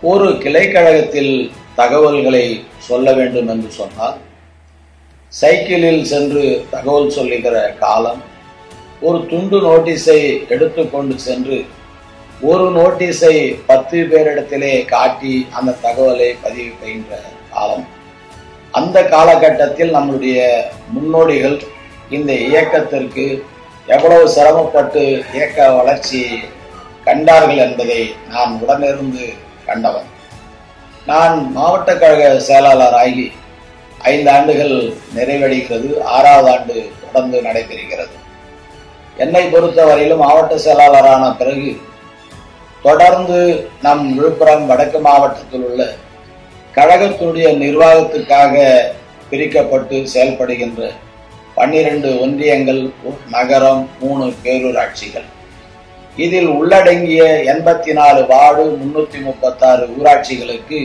ஒரு கிளைக்கழகத்தில் தகவல்களை சொல்ல வேண்டும் என்று சொன்னால் சைக்கிளில் சென்று தகவல் சொல்லுகிற காலம் ஒரு துண்டு நோட்டீஸை எடுத்துக்கொண்டு சென்று ஒரு நோட்டீஸை பத்து பேரிடத்திலே காட்டி அந்த தகவலை பதிவு செய்கின்ற காலம் அந்த காலகட்டத்தில் நம்முடைய முன்னோடிகள் இந்த இயக்கத்திற்கு எவ்வளவு சிரமப்பட்டு இயக்க வளர்ச்சி கண்டார்கள் என்பதை நான் உடனிருந்து கண்டவன் நான் மாவட்ட கழக செயலாளராகி ஐந்து ஆண்டுகள் நிறைவடைகிறது ஆறாவது ஆண்டு தொடர்ந்து நடைபெறுகிறது என்னை பொறுத்தவரையிலும் மாவட்ட செயலாளரான பிறகு தொடர்ந்து நம் விழுப்புரம் வடக்கு மாவட்டத்தில் உள்ள கழகத்தினுடைய நிர்வாகத்துக்காக பிரிக்கப்பட்டு செயல்படுகின்ற பன்னிரண்டு ஒன்றியங்கள் ஒரு நகரம் மூணு பேரூராட்சிகள் இதில் உள்ளடங்கிய எண்பத்தி நாலு வார்டு முன்னூத்தி முப்பத்தாறு ஊராட்சிகளுக்கு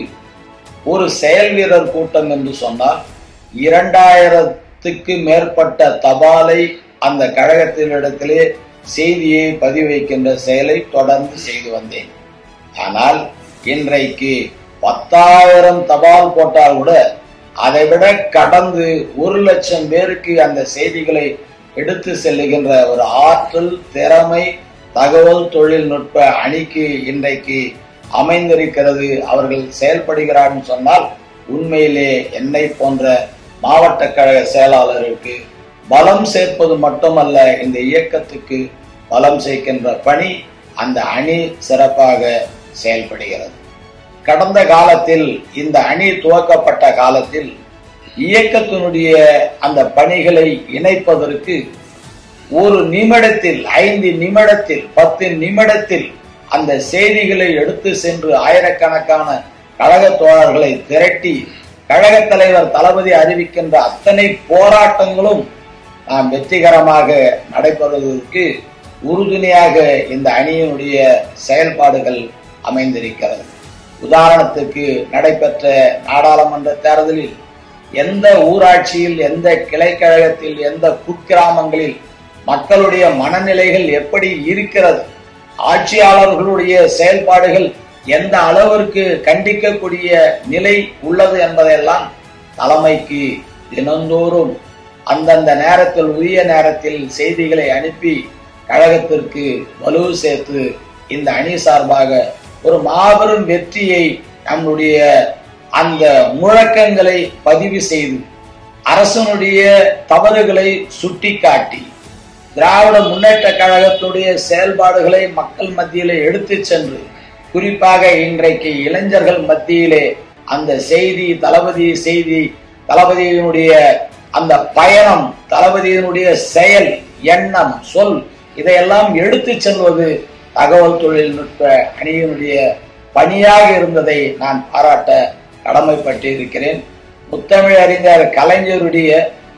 ஒரு செயல் வீரர் கூட்டம் என்று சொன்னால் இரண்டாயிரத்துக்கு மேற்பட்ட தபாலை அந்த கழகத்தினிடத்திலே செய்தியை பதிவு வைக்கின்ற செயலை தொடர்ந்து செய்து வந்தேன் ஆனால் இன்றைக்கு பத்தாயிரம் தபால் போட்டால் கூட அதை விட கடந்து ஒரு லட்சம் பேருக்கு அந்த செய்திகளை எடுத்து செல்லுகின்ற ஒரு ஆற்றல் திறமை தகவல் தொழில்நுட்ப அணிக்கு இன்றைக்கு அமைந்திருக்கிறது அவர்கள் செயல்படுகிறார்கள் சொன்னால் உண்மையிலே என்னை போன்ற மாவட்ட கழக செயலாளருக்கு பலம் சேர்ப்பது மட்டுமல்ல இந்த இயக்கத்துக்கு பலம் சேர்க்கின்ற பணி அந்த அணி சிறப்பாக செயல்படுகிறது கடந்த காலத்தில் இந்த அணி துவக்கப்பட்ட காலத்தில் இயக்கத்தினுடைய அந்த பணிகளை இணைப்பதற்கு ஒரு நிமிடத்தில் ஐந்து நிமிடத்தில் பத்து நிமிடத்தில் அந்த செய்திகளை எடுத்து சென்று ஆயிரக்கணக்கான கழக தோழர்களை திரட்டி கழக தலைவர் தளபதி அறிவிக்கின்ற அத்தனை போராட்டங்களும் நாம் வெற்றிகரமாக நடைபெறுவதற்கு உறுதுணையாக இந்த அணியினுடைய செயல்பாடுகள் அமைந்திருக்கிறது உதாரணத்துக்கு நடைபெற்ற நாடாளுமன்ற தேர்தலில் எந்த ஊராட்சியில் எந்த கிளைக்கழகத்தில் எந்த குக்கிராமங்களில் மக்களுடைய மனநிலைகள் எப்படி இருக்கிறது ஆட்சியாளர்களுடைய செயல்பாடுகள் எந்த அளவிற்கு கண்டிக்கக்கூடிய நிலை உள்ளது என்பதையெல்லாம் தலைமைக்கு தினந்தோறும் அந்தந்த நேரத்தில் உரிய நேரத்தில் செய்திகளை அனுப்பி கழகத்திற்கு வலு சேர்த்து இந்த அணி சார்பாக ஒரு மாபெரும் வெற்றியை நம்முடைய அந்த முழக்கங்களை பதிவு செய்து அரசனுடைய தவறுகளை சுட்டிக்காட்டி திராவிட முன்னேற்ற கழகத்துடைய செயல்பாடுகளை மக்கள் மத்தியிலே எடுத்து சென்று குறிப்பாக இன்றைக்கு இளைஞர்கள் மத்தியிலே அந்த செய்தி தளபதி செய்தி தளபதியினுடைய அந்த பயணம் தளபதியினுடைய செயல் எண்ணம் சொல் இதையெல்லாம் எடுத்து செல்வது தகவல் தொழில்நுட்ப அணியினுடைய பணியாக இருந்ததை நான் பாராட்ட கடமைப்பட்டு இருக்கிறேன் முத்தமிழ் அறிஞர் கலைஞருடைய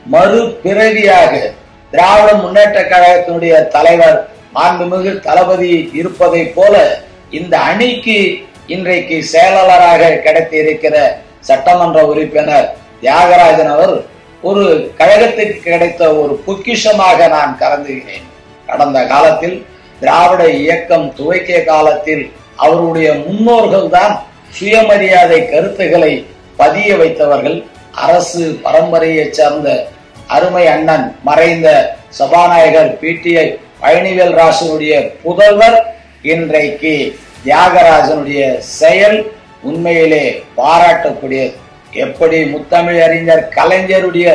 மறுபிறவியாக திராவிட முன்னேற்ற கழகத்தினுடைய தலைவர் மாண்புமிகு தளபதி இருப்பதை போல இந்த அணிக்கு இன்றைக்கு செயலாளராக கிடைத்து இருக்கிற சட்டமன்ற உறுப்பினர் தியாகராஜன் அவர் ஒரு கழகத்துக்கு கிடைத்த ஒரு பொக்கிஷமாக நான் கருதுகிறேன் கடந்த காலத்தில் திராவிட இயக்கம் துவக்கிய காலத்தில் அவருடைய முன்னோர்கள் தான் சுயமரியாதை கருத்துக்களை பதிய வைத்தவர்கள் அரசு பரம்பரையைச் சார்ந்த அருமை அண்ணன் மறைந்த சபாநாயகர் பிடிஐ பழனிவேல் ராசனுடைய புதல்வர் இன்றைக்கு தியாகராஜனுடைய செயல் உண்மையிலே பாராட்டக்கூடியது எப்படி முத்தமிழ் அறிஞர் கலைஞருடைய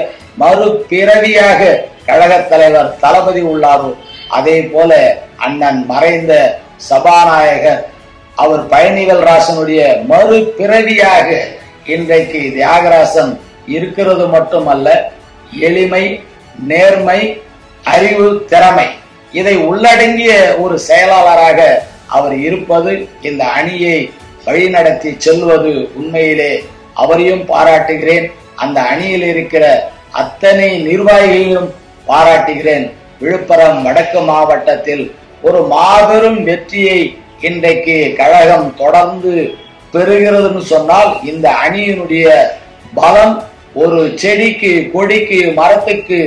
மறுபிறவியாக கழகத் தலைவர் தளபதி உள்ளாரோ அதே போல அண்ணன் மறைந்த சபாநாயகர் அவர் பழனிவேல் ராசனுடைய மறுபிறவியாக இன்றைக்கு தியாகராசன் இருக்கிறது மட்டுமல்ல எளிமை நேர்மை அறிவு திறமை இதை உள்ளடங்கிய ஒரு செயலாளராக அவர் இருப்பது இந்த அணியை வழிநடத்தி செல்வது உண்மையிலே அவரையும் பாராட்டுகிறேன் அந்த அணியில் இருக்கிற அத்தனை நிர்வாகிகளையும் பாராட்டுகிறேன் விழுப்புரம் வடக்கு மாவட்டத்தில் ஒரு மாபெரும் வெற்றியை இன்றைக்கு கழகம் தொடர்ந்து பெறுகிறதுன்னு சொன்னால் இந்த அணியினுடைய பலம் ஒரு செடிக்கு கொடிக்கு மரத்துக்கு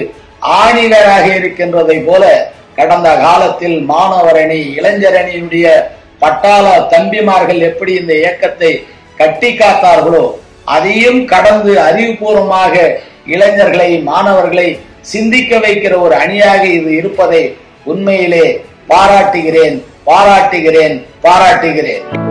ஆணிவராக இருக்கின்றதை போல கடந்த காலத்தில் மாணவர் அணி இளைஞர் அணியினுடைய பட்டாள தம்பிமார்கள் எப்படி இந்த இயக்கத்தை கட்டி காத்தார்களோ அதையும் கடந்து அறிவுபூர்வமாக இளைஞர்களை மாணவர்களை சிந்திக்க வைக்கிற ஒரு அணியாக இது இருப்பதை உண்மையிலே பாராட்டுகிறேன் பாராட்டுகிறேன் பாராட்டுகிறேன்